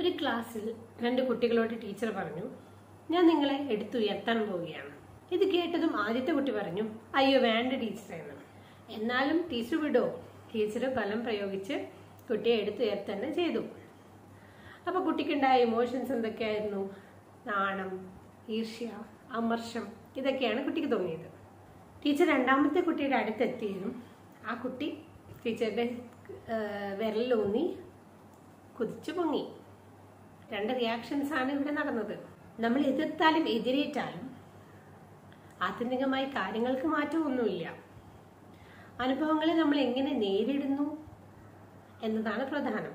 ഒരു ക്ലാസ്സിൽ രണ്ട് കുട്ടികളോട് ടീച്ചർ പറഞ്ഞു ഞാൻ നിങ്ങളെ എടുത്തുയർത്താൻ പോവുകയാണ് ഇത് കേട്ടതും ആദ്യത്തെ കുട്ടി പറഞ്ഞു അയ്യോ വേണ്ട ടീച്ചർ എന്ന് എന്നാലും ടീച്ചർ വിടോ ടീച്ചർ ബലം പ്രയോഗിച്ച് കുട്ടിയെ എടുത്തുയർത്തുക തന്നെ ചെയ്തു അപ്പൊ കുട്ടിക്കുണ്ടായ ഇമോഷൻസ് എന്തൊക്കെയായിരുന്നു നാണം ഈർഷ്യ അമർഷം ഇതൊക്കെയാണ് കുട്ടിക്ക് തോന്നിയത് ടീച്ചർ രണ്ടാമത്തെ കുട്ടിയുടെ അടുത്തെത്തിയതും ആ കുട്ടി ടീച്ചറുടെ ഏഹ്, വിരലിലൂന്നി കുതിച്ചു പൊങ്ങി രണ്ട് റിയാക്ഷൻസ് ആണ് ഇവിടെ നടന്നത് നമ്മൾ എതിർത്താലും എതിരേറ്റാലും ആത്യന്തികമായി കാര്യങ്ങൾക്ക് മാറ്റമൊന്നുമില്ല അനുഭവങ്ങളെ നമ്മൾ എങ്ങനെ നേരിടുന്നു എന്നതാണ് പ്രധാനം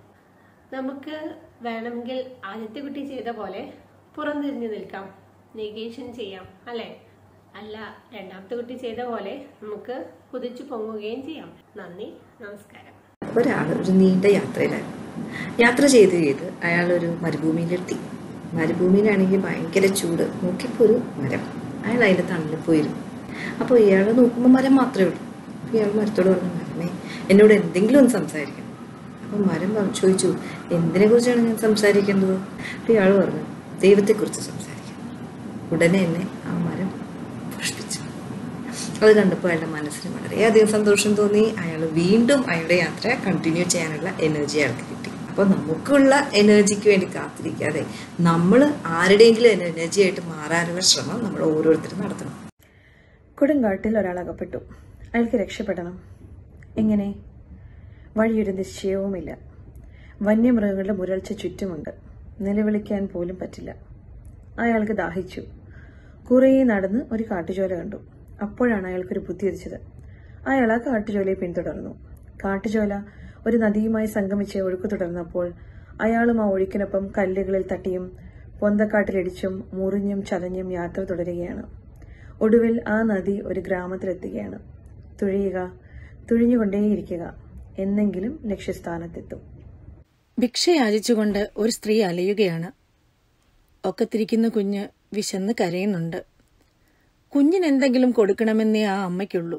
നമുക്ക് വേണമെങ്കിൽ ആദ്യത്തെ കുട്ടി ചെയ്ത പോലെ പുറംതിരിഞ്ഞു നിൽക്കാം നെഗേഷൻ ചെയ്യാം അല്ലെ അല്ല രണ്ടാമത്തെ കുട്ടി ചെയ്ത പോലെ നമുക്ക് കുതിച്ചു പൊങ്ങുകയും ചെയ്യാം നന്ദി നമസ്കാരം ഒരാൾ ഒരു നീണ്ട യാത്രയിലായിരുന്നു യാത്ര ചെയ്ത് ചെയ്ത് അയാൾ ഒരു മരുഭൂമിയിലെത്തി മരുഭൂമിയിലാണെങ്കിൽ ഭയങ്കര ചൂട് നോക്കിയപ്പോൾ ഒരു മരം അയാൾ അതിൻ്റെ തണലിൽ പോയിരുന്നു അപ്പോൾ ഇയാൾ നോക്കുമ്പോൾ മരം മാത്രമേ ഉള്ളൂ അപ്പോൾ ഇയാൾ മരത്തോട് പറഞ്ഞു മരമേ എന്നോട് എന്തെങ്കിലും ഒന്ന് സംസാരിക്കണം അപ്പോൾ മരം പറഞ്ഞു- ചോദിച്ചു എന്തിനെ കുറിച്ചാണ് ഞാൻ സംസാരിക്കേണ്ടത് അപ്പോൾ ഇയാൾ പറഞ്ഞു ദൈവത്തെക്കുറിച്ച് സംസാരിക്കാം ഉടനെ തന്നെ ആ മരം പുഷ്പിച്ചു അത് കണ്ടപ്പോൾ അയാളുടെ മനസ്സിന് വളരെയധികം സന്തോഷം തോന്നി അയാൾ വീണ്ടും അയാളുടെ യാത്ര കണ്ടിന്യൂ ചെയ്യാനുള്ള എനർജി അയാൾക്ക് കിട്ടി അപ്പോൾ നമുക്കുള്ള എനർജിക്ക് വേണ്ടി കാത്തിരിക്കാതെ നമ്മൾ ആരുടെയെങ്കിലും എനർജി ആയിട്ട് മാറാനുള്ള ശ്രമം നമ്മൾ ഓരോരുത്തരും നടത്തണം കൊടുങ്കാട്ടിൽ ഒരാൾ അകപ്പെട്ടു അയാൾക്ക് രക്ഷപ്പെടണം എങ്ങനെ വഴിയൊരു നിശ്ചയവുമില്ല വന്യമൃഗങ്ങളുടെ മുരൾച്ച ചുറ്റുമുണ്ട് നിലവിളിക്കാൻ പോലും പറ്റില്ല അയാൾക്ക് ദാഹിച്ചു കുറേ നടന്ന് ഒരു കാട്ടുചോല കണ്ടു അപ്പോഴാണ് അയാൾക്കൊരു ബുദ്ധി ഉദിച്ചത് അയാൾ ആ കാട്ടുചോലയെ പിന്തുടർന്നു കാട്ടുചോല ഒരു നദിയുമായി സംഗമിച്ച് ഒഴുക്ക് തുടർന്നപ്പോൾ അയാളും ആ ഒഴുക്കിനൊപ്പം കല്ലുകളിൽ തട്ടിയും പൊന്തക്കാട്ടിലിടിച്ചും മുറിഞ്ഞും ചതഞ്ഞും യാത്ര തുടരുകയാണ് ഒടുവിൽ ആ നദി ഒരു ഗ്രാമത്തിലെത്തുകയാണ് തുഴയുക തുഴിഞ്ഞുകൊണ്ടേയിരിക്കുക എന്നെങ്കിലും ലക്ഷ്യസ്ഥാനത്തെത്തും ഭിക്ഷ യാചിച്ചുകൊണ്ട് ഒരു സ്ത്രീ അലയുകയാണ് ഒക്കത്തിരിക്കുന്ന കുഞ്ഞ് വിശന്ന് കരയുന്നുണ്ട് കുഞ്ഞിന് എന്തെങ്കിലും കൊടുക്കണമെന്നേ ആ അമ്മയ്ക്കുള്ളൂ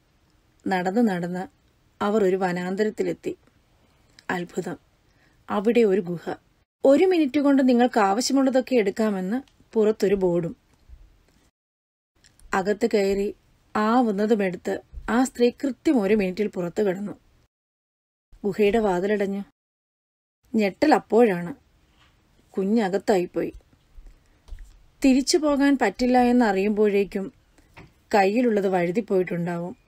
നടന്നു നടന്ന് അവർ ഒരു വനാന്തരത്തിലെത്തി അത്ഭുതം അവിടെ ഒരു ഗുഹ ഒരു മിനിറ്റ് കൊണ്ട് നിങ്ങൾക്ക് ആവശ്യമുള്ളതൊക്കെ എടുക്കാമെന്ന് പുറത്തൊരു ബോർഡും അകത്ത് കയറി ആവുന്നതുമെടുത്ത് ആ സ്ത്രീ കൃത്യം ഒരു മിനിറ്റിൽ പുറത്തു കിടന്നു ഗുഹയുടെ വാതിലടഞ്ഞു ഞെട്ടൽ അപ്പോഴാണ് കുഞ്ഞകത്തായിപ്പോയി തിരിച്ചു പോകാൻ പറ്റില്ല എന്നറിയുമ്പോഴേക്കും കയ്യിലുള്ളത് വഴുതിപ്പോയിട്ടുണ്ടാവും